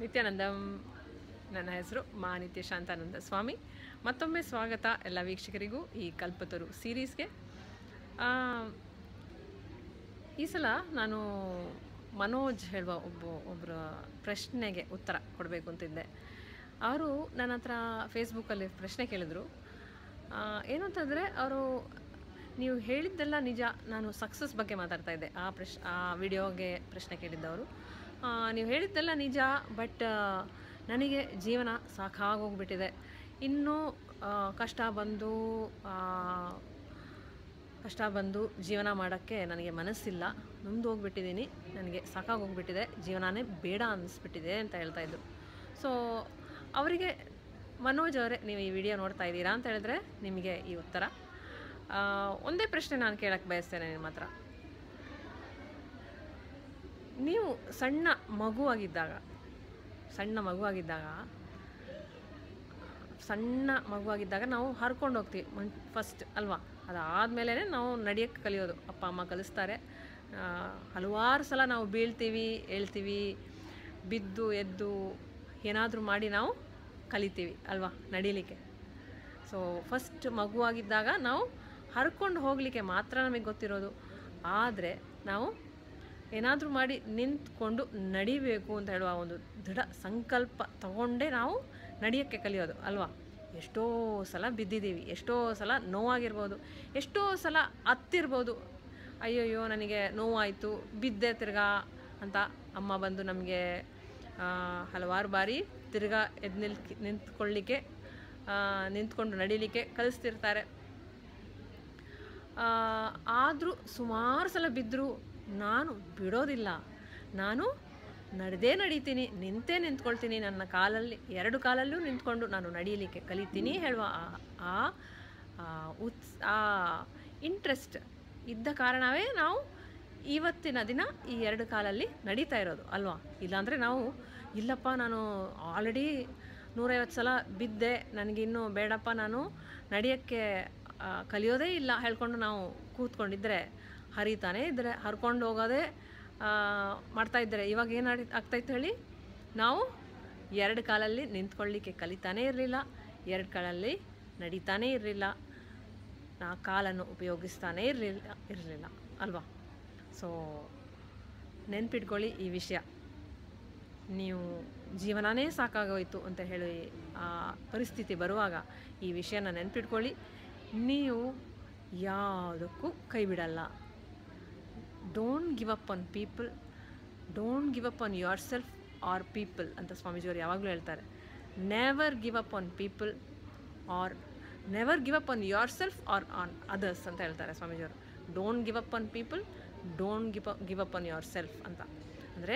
ನಿತ್ಯಾನಂದಂ ನನ್ನ ಹೆಸರು ಮಾ ನಿತ್ಯ ಶಾಂತಾನಂದ ಸ್ವಾಮಿ ಮತ್ತೊಮ್ಮೆ ಸ್ವಾಗತ ಎಲ್ಲ ವೀಕ್ಷಕರಿಗೂ ಈ ಕಲ್ಪತರು ಸೀರೀಸ್ಗೆ ಆ, ಈ ಸಲ ನಾನು ಮನೋಜ್ ಹೇಳುವ ಒಬ್ಬ ಒಬ್ಬರ ಪ್ರಶ್ನೆಗೆ ಉತ್ತರ ಕೊಡಬೇಕು ಅಂತಿದ್ದೆ ಅವರು ನನ್ನ ಹತ್ರ ಫೇಸ್ಬುಕ್ಕಲ್ಲಿ ಪ್ರಶ್ನೆ ಕೇಳಿದರು ಆ, ಏನು ಅಂತಂದರೆ ಅವರು ನೀವು ಹೇಳಿದ್ದೆಲ್ಲ ನಿಜ ನಾನು ಸಕ್ಸಸ್ ಬಗ್ಗೆ ಮಾತಾಡ್ತಾ ಇದ್ದೆ ಆ ಪ್ರಶ್ ಆ ವಿಡಿಯೋಗೆ ಪ್ರಶ್ನೆ ಕೇಳಿದ್ದವರು ಆ, ನೀವು ಹೇಳಿದ್ದೆಲ್ಲ ನಿಜ ಬಟ್ ನನಗೆ ಜೀವನ ಸಾಕಾಗೋಗ್ಬಿಟ್ಟಿದೆ ಇನ್ನೂ ಆ, ಕಷ್ಟ ಬಂದು ಆ, ಕಷ್ಟ ಬಂದು ಜೀವನ ಮಾಡೋಕ್ಕೆ ನನಗೆ ಮನಸ್ಸಿಲ್ಲ ನೊಂದು ಹೋಗ್ಬಿಟ್ಟಿದ್ದೀನಿ ನನಗೆ ಸಾಕಾಗೋಗ್ಬಿಟ್ಟಿದೆ ಜೀವನನೇ ಬೇಡ ಅನ್ನಿಸ್ಬಿಟ್ಟಿದೆ ಅಂತ ಹೇಳ್ತಾ ಇದ್ರು ಸೊ ಅವರಿಗೆ ಮನೋಜ್ ಅವರೇ ನೀವು ಈ ವಿಡಿಯೋ ನೋಡ್ತಾ ಇದ್ದೀರಾ ಅಂತ ಹೇಳಿದ್ರೆ ನಿಮಗೆ ಈ ಉತ್ತರ ಆ, ಒಂದೇ ಪ್ರಶ್ನೆ ನಾನು ಕೇಳಕ್ಕೆ ಬಯಸ್ತೇನೆ ನಿಮ್ಮ ಹತ್ರ ನೀವು ಸಣ್ಣ ಮಗುವಾಗಿದ್ದಾಗ ಸಣ್ಣ ಮಗುವಾಗಿದ್ದಾಗ ಸಣ್ಣ ಮಗುವಾಗಿದ್ದಾಗ ನಾವು ಹರ್ಕೊಂಡು ಹೋಗ್ತೀವಿ ಮನ್ ಫಸ್ಟ್ ಅಲ್ವಾ ಅದಾದಮೇಲೆ ನಾವು ನಡೆಯೋಕ್ಕೆ ಕಲಿಯೋದು ಅಪ್ಪ ಅಮ್ಮ ಕಲಿಸ್ತಾರೆ ಆ, ಹಲವಾರು ಸಲ ನಾವು ಬೀಳ್ತೀವಿ ಹೇಳ್ತೀವಿ ಬಿದ್ದು ಎದ್ದು ಏನಾದರೂ ಮಾಡಿ ನಾವು ಕಲಿತೀವಿ ಅಲ್ವಾ ನಡೀಲಿಕ್ಕೆ ಸೊ ಫಸ್ಟ್ ಮಗುವಾಗಿದ್ದಾಗ ನಾವು ಹರ್ಕೊಂಡು ಹೋಗಲಿಕ್ಕೆ ಮಾತ್ರ ನಮಗೆ ಗೊತ್ತಿರೋದು ಆದರೆ ನಾವು ಏನಾದರೂ ಮಾಡಿ ನಿಂತ್ಕೊಂಡು ನಡಿಬೇಕು ಅಂತ ಹೇಳುವ ಒಂದು ದೃಢ ಸಂಕಲ್ಪ ತಗೊಂಡೇ ನಾವು ನಡೆಯೋಕ್ಕೆ ಕಲಿಯೋದು ಅಲ್ವಾ ಎಷ್ಟೋ ಸಲ ಬಿದ್ದಿದ್ದೀವಿ ಎಷ್ಟೋ ಸಲ ನೋವಾಗಿರ್ಬೋದು ಎಷ್ಟೋ ಸಲ ಹತ್ತಿರ್ಬೋದು ಅಯ್ಯೋಯ್ಯೋ ನನಗೆ ನೋವಾಯಿತು ಬಿದ್ದೆ ತಿರ್ಗಾ ಅಂತ ಅಮ್ಮ ಬಂದು ನಮಗೆ ಹಲವಾರು ಬಾರಿ ತಿರ್ಗಾ ಎದ್ದು ನಿಲ್ ನಿಂತ್ಕೊಳ್ಳಿಕ್ಕೆ ಆ, ನಿಂತ್ಕೊಂಡು ನಡೀಲಿಕ್ಕೆ ಕಲಿಸ್ತಿರ್ತಾರೆ ಆದರೂ ಸುಮಾರು ಸಲ ಬಿದ್ದರೂ ನಾನು ಬಿಡೋದಿಲ್ಲ ನಾನು ನಡೆದೇ ನಡೀತೀನಿ ನಿಂತೇ ನಿಂತ್ಕೊಳ್ತೀನಿ ನನ್ನ ಕಾಲಲ್ಲಿ ಎರಡು ಕಾಲಲ್ಲೂ ನಿಂತ್ಕೊಂಡು ನಾನು ನಡೀಲಿಕ್ಕೆ ಕಲಿತೀನಿ ಹೇಳುವ ಆ- ಆ ಆ ಉತ್ಸ್ ಆ ಇಂಟ್ರೆಸ್ಟ್ ಇದ್ದ ಕಾರಣವೇ ನಾವು ಇವತ್ತಿನ ದಿನ ಈ ಎರಡು ಕಾಲಲ್ಲಿ ನಡೀತಾ ಇರೋದು ಅಲ್ವಾ ಇಲ್ಲಾಂದರೆ ನಾವು ಇಲ್ಲಪ್ಪ ನಾನು ಆಲ್ರೆಡಿ ನೂರೈವತ್ತು ಸಲ ಬಿದ್ದೆ ನನಗಿನ್ನೂ ಬೇಡಪ್ಪ ನಾನು ನಡೆಯೋಕ್ಕೆ ಆ, ಕಲಿಯೋದೇ ಇಲ್ಲ ಹೇಳ್ಕೊಂಡು ನಾವು ಕೂತ್ಕೊಂಡಿದ್ದರೆ ಹರಿತಾನೇ ಇದ್ದರೆ ಹರ್ಕೊಂಡು ಹೋಗೋದೇ ಆ, ಮಾಡ್ತಾ ಇದ್ದರೆ ಇವಾಗ ಏನು ಆಡಿ ಆಗ್ತಾಯಿತ್ತು ಹೇಳಿ ನಾವು ಎರಡು ಕಾಲಲ್ಲಿ ನಿಂತ್ಕೊಳ್ಳಿಕ್ಕೆ ಕಲಿತಾನೇ ಇರಲಿಲ್ಲ ಎರಡು ಕಾಲಲ್ಲಿ ನಡೀತಾನೇ ಇರಲಿಲ್ಲ ನಾ ಕಾಲನ್ನು ಉಪಯೋಗಿಸ್ತಾನೇ ಇರಲಿಲ್ಲ ಇರಲಿಲ್ಲ ಅಲ್ವಾ ಸೊ ನೆನ್ಪಿಟ್ಕೊಳ್ಳಿ ಈ ವಿಷಯ ನೀವು ಜೀವನನೇ ಸಾಕಾಗೋಯ್ತು ಅಂತ ಹೇಳಿ ಆ ಪರಿಸ್ಥಿತಿ ಬರುವಾಗ ಈ ವಿಷಯನ ನೆನ್ಪಿಟ್ಕೊಳ್ಳಿ ನೀವು ಯಾವುದಕ್ಕೂ ಕೈ ಬಿಡಲ್ಲ don't give up on people don't give up on yourself are people ಅಂತ ಸ್ವಾಮೀಜಿಯವರು ಯಾವಾಗಲೂ ಹೇಳ್ತಾರೆ never give up on people are never give up on yourself are on others ಅಂತ ಹೇಳ್ತಾರೆ ಸ್ವಾಮೀಜಿಯವರು don't give up on people don't give up give up on yourself ಅಂತ ಅಂದರೆ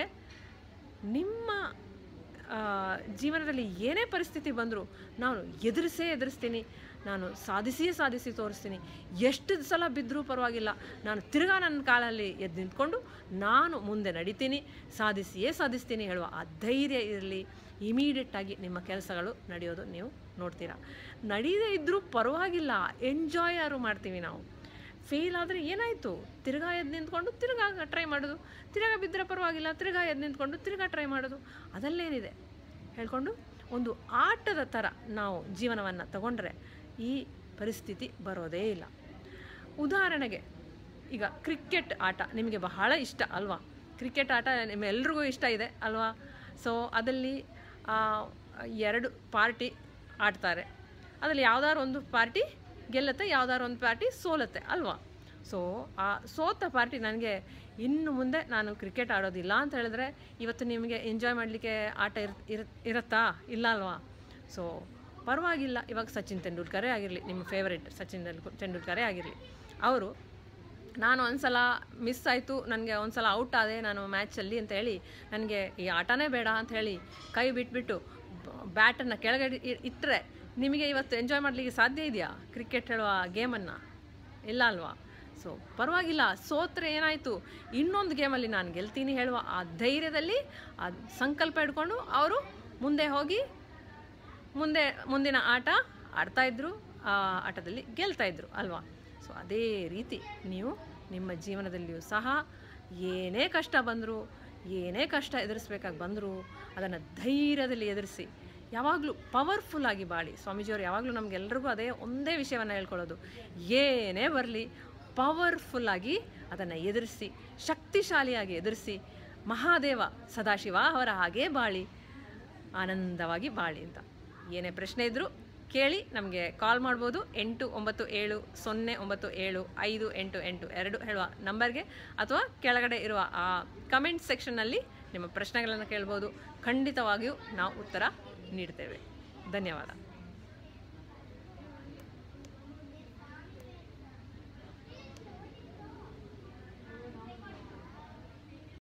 ನಿಮ್ಮ ಆ, ಜೀವನದಲ್ಲಿ ಏನೇ ಪರಿಸ್ಥಿತಿ ಬಂದರೂ ನಾನು ಎದುರಿಸೇ ಎದುರಿಸ್ತೀನಿ ನಾನು ಸಾಧಿಸಿಯೇ ಸಾಧಿಸಿ ತೋರಿಸ್ತೀನಿ ಎಷ್ಟು ಸಲ ಬಿದ್ದರೂ ಪರವಾಗಿಲ್ಲ ನಾನು ತಿರ್ಗಾ ನನ್ನ ಕಾಲಲ್ಲಿ ಎದ್ದು ನಿಂತ್ಕೊಂಡು ನಾನು ಮುಂದೆ ನಡಿತೀನಿ ಸಾಧಿಸಿಯೇ ಸಾಧಿಸ್ತೀನಿ ಹೇಳುವ ಆ ಧೈರ್ಯ ಇರಲಿ ಇಮಿಡಿಯೇಟಾಗಿ ನಿಮ್ಮ ಕೆಲಸಗಳು ನಡೆಯೋದು ನೀವು ನೋಡ್ತೀರಾ ನಡೀದೇ ಇದ್ದರೂ ಪರವಾಗಿಲ್ಲ ಎಂಜಾಯ್ ಯಾರು ಮಾಡ್ತೀವಿ ನಾವು ಫೇಲ್ ಆದರೆ ಏನಾಯಿತು ತಿರ್ಗಾ ಎದ್ದು ನಿಂತ್ಕೊಂಡು ತಿರ್ಗಾ ಟ್ರೈ ಮಾಡೋದು ತಿರ್ಗಾ ಬಿದ್ದರೆ ಪರವಾಗಿಲ್ಲ ತಿರ್ಗಾ ಎದ್ದು ನಿಂತ್ಕೊಂಡು ತಿರ್ಗಾ ಟ್ರೈ ಮಾಡೋದು ಅದಲ್ಲೇನಿದೆ ಹೇಳ್ಕೊಂಡು ಒಂದು ಆಟದ ಥರ ನಾವು ಜೀವನವನ್ನು ತಗೊಂಡ್ರೆ ಈ ಪರಿಸ್ಥಿತಿ ಬರೋದೇ ಇಲ್ಲ ಉದಾಹರಣೆಗೆ ಈಗ ಕ್ರಿಕೆಟ್ ಆಟ ನಿಮಗೆ ಬಹಳ ಇಷ್ಟ ಅಲ್ವಾ ಕ್ರಿಕೆಟ್ ಆಟ ನಿಮ್ಮೆಲ್ರಿಗೂ ಇಷ್ಟ ಇದೆ ಅಲ್ವಾ ಸೊ ಅದಲ್ಲಿ ಆ, ಎರಡು ಪಾರ್ಟಿ ಆಡ್ತಾರೆ ಅದರಲ್ಲಿ ಯಾವ್ದಾದ್ರು ಒಂದು ಪಾರ್ಟಿ ಗೆಲ್ಲುತ್ತೆ ಯಾವ್ದಾದ್ರು ಒಂದು ಪಾರ್ಟಿ ಸೋಲುತ್ತೆ ಅಲ್ವಾ ಸೊ ಆ ಸೋತ ಪಾರ್ಟಿ ನನಗೆ ಇನ್ನು ಮುಂದೆ ನಾನು ಕ್ರಿಕೆಟ್ ಆಡೋದಿಲ್ಲ ಅಂತ ಹೇಳಿದ್ರೆ ಇವತ್ತು ನಿಮಗೆ ಎಂಜಾಯ್ ಮಾಡಲಿಕ್ಕೆ ಆಟ ಇರ್ ಇರ್- ಇರುತ್ತಾ ಇಲ್ಲ ಅಲ್ವಾ ಸೊ ಪರವಾಗಿಲ್ಲ ಇವಾಗ ಸಚಿನ್ ತೆಂಡೂಲ್ಕರೇ ಆಗಿರಲಿ ನಿಮ್ಮ ಫೇವ್ರೆಟ್ ಸಚಿನ್ ತೆಂಡೂಲ್- ತೆಂಡೂಲ್ಕರೇ ಆಗಿರಲಿ ಅವರು ನಾನು ಒಂದ್ಸಲ ಮಿಸ್ ಆಯಿತು ನನಗೆ ಒಂದ್ಸಲ ಔಟ್ ಆದೆ ನಾನು ಮ್ಯಾಚಲ್ಲಿ ಅಂತ ಹೇಳಿ ನನಗೆ ಈ ಆಟನೇ ಬೇಡ ಅಂತ ಹೇಳಿ ಕೈ ಬಿಟ್ಬಿಟ್ಟು ಬ್ಯಾಟನ್ನು ಕೆಳಗಡೆ ಇ- ಇಟ್ಟರೆ ನಿಮಗೆ ಇವತ್ತು ಎಂಜಾಯ್ ಮಾಡಲಿಕ್ಕೆ ಸಾಧ್ಯ ಇದೆಯಾ ಕ್ರಿಕೆಟ್ ಹೇಳುವ ಗೇಮನ್ನು ಇಲ್ಲ ಅಲ್ವಾ ಸೊ ಪರವಾಗಿಲ್ಲ ಸೋತ್ರೆ ಏನಾಯಿತು ಇನ್ನೊಂದು ಗೇಮಲ್ಲಿ ನಾನು ಗೆಲ್ತೀನಿ ಹೇಳುವ ಆ ಧೈರ್ಯದಲ್ಲಿ ಆ ಸಂಕಲ್ಪ ಇಟ್ಕೊಂಡು ಅವರು ಮುಂದೆ ಹೋಗಿ ಮುಂದೆ ಮುಂದಿನ ಆಟ ಆಡ್ತಾಯಿದ್ರು ಆ ಆಟದಲ್ಲಿ ಗೆಲ್ತಾಯಿದ್ರು ಅಲ್ವಾ ಸೊ ಅದೇ ರೀತಿ ನೀವು ನಿಮ್ಮ ಜೀವನದಲ್ಲಿಯೂ ಸಹ ಏನೇ ಕಷ್ಟ ಬಂದರೂ ಏನೇ ಕಷ್ಟ ಎದುರಿಸ್ಬೇಕಾಗಿ ಬಂದರೂ ಅದನ್ನು ಧೈರ್ಯದಲ್ಲಿ ಎದುರಿಸಿ ಯಾವಾಗಲೂ ಪವರ್ಫುಲ್ಲಾಗಿ ಬಾಳಿ ಸ್ವಾಮೀಜಿಯವರು ಯಾವಾಗಲೂ ನಮಗೆಲ್ರಿಗೂ ಅದೇ ಒಂದೇ ವಿಷಯವನ್ನು ಹೇಳ್ಕೊಳ್ಳೋದು ಏನೇ ಬರಲಿ ಪವರ್ಫುಲ್ಲಾಗಿ ಅದನ್ನು ಎದುರಿಸಿ ಶಕ್ತಿಶಾಲಿಯಾಗಿ ಎದುರಿಸಿ ಮಹಾದೇವ ಸದಾಶಿವ ಅವರ ಹಾಗೇ ಬಾಳಿ ಆನಂದವಾಗಿ ಬಾಳಿ ಅಂತ ಏನೇ ಪ್ರಶ್ನೆ ಇದ್ದರೂ ಕೇಳಿ ನಮಗೆ ಕಾಲ್ ಮಾಡ್ಬೋದು ಎಂಟು ಒಂಬತ್ತು ಏಳು ಸೊನ್ನೆ ಒಂಬತ್ತು ಏಳು ಐದು ಎಂಟು ಎಂಟು ಎರಡು ಹೇಳುವ ನಂಬರ್ಗೆ ಅಥವಾ ಕೆಳಗಡೆ ಇರುವ ಆ ಕಮೆಂಟ್ ಸೆಕ್ಷನ್ನಲ್ಲಿ ನಿಮ್ಮ ಪ್ರಶ್ನೆಗಳನ್ನು ಕೇಳ್ಬೋದು ಖಂಡಿತವಾಗಿಯೂ ನಾವು ಉತ್ತರ ನೀಡ್ತೇವೆ ಧನ್ಯವಾದ